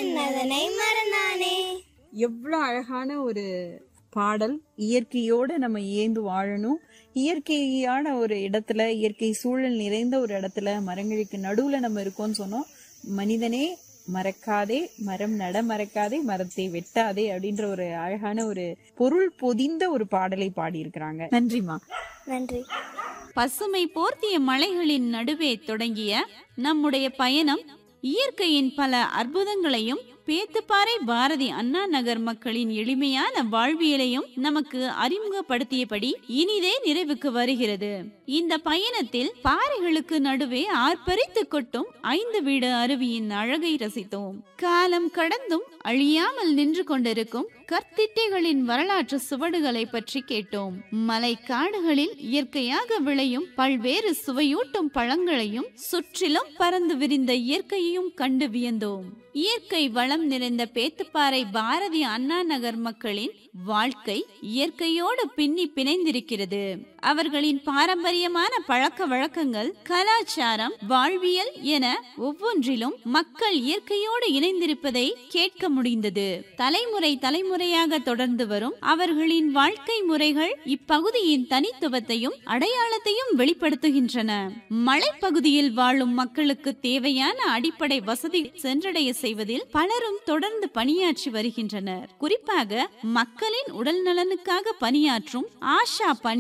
என்னதனை மறந்தானே எவ்வளோ அழகான ஒரு பாடல் இயற்கையோட நம்ம ஏந்து வாழணும் இயற்கையான ஒரு இடத்துல இயற்கை சூழல் நிறைந்த ஒரு இடத்துல மரங்களுக்கு நடுவுல நம்ம இருக்கோம்னு சொன்னோம் மனிதனே மறக்காதே மரம் நட மறக்காதே மரத்தை வெட்டாதே அப்படின்ற ஒரு அழகான ஒரு பொருள் பொதிந்த ஒரு பாடலை பாடியிருக்கிறாங்க நன்றிமா நன்றி பசுமை போர்த்திய மலைகளின் நடுவே தொடங்கிய நம்முடைய பயணம் இயற்கையின் பல அற்புதங்களையும் பேத்துப்பாறை பாரதி அண்ணா நகர் மக்களின் எளிமையான வாழ்வியலையும் நமக்கு அறிமுகப்படுத்தியபடி இனிதே நிறைவுக்கு வருகிறது இந்த பயணத்தில் பாறைகளுக்கு நடுவே ஆர்ப்பரித்து கொட்டும் ஐந்து வீடு அருவியின் அழகை ரசித்தோம் காலம் கடந்தும் அழியாமல் நின்று கொண்டிருக்கும் கற்திட்டைகளின் வரலாற்று சுவடுகளை பற்றி கேட்டோம் மலை காடுகளில் இயற்கையாக விளையும் பல்வேறு சுவையூட்டும் பழங்களையும் சுற்றிலும் பறந்து விரிந்த இயற்கையையும் கண்டு வியந்தோம் இயற்கை வளம் நிறைந்த பேத்துப்பாறை பாரதி அண்ணா நகர் மக்களின் வாழ்க்கை இயற்கையோடு பின்னி பிணைந்திருக்கிறது அவர்களின் பாரம்பரியமான பழக்க வழக்கங்கள் கலாச்சாரம் வாழ்வியல் என ஒவ்வொன்றிலும் மக்கள் இயற்கையோடு இணைந்திருப்பதை கேட்க முடிந்தது தலைமுறை தலைமுறையாக தொடர்ந்து வரும் அவர்களின் வாழ்க்கை முறைகள் இப்பகுதியின் தனித்துவத்தையும் அடையாளத்தையும் வெளிப்படுத்துகின்றன மலைப்பகுதியில் வாழும் மக்களுக்கு தேவையான அடிப்படை வசதி சென்றடைய செய்வதில் பலரும் தொடர்ந்து பணியாற்றி வருகின்றனர் குறிப்பாக மக்களின் உடல் நலனுக்காக பணியாற்றும் ஆஷா பணி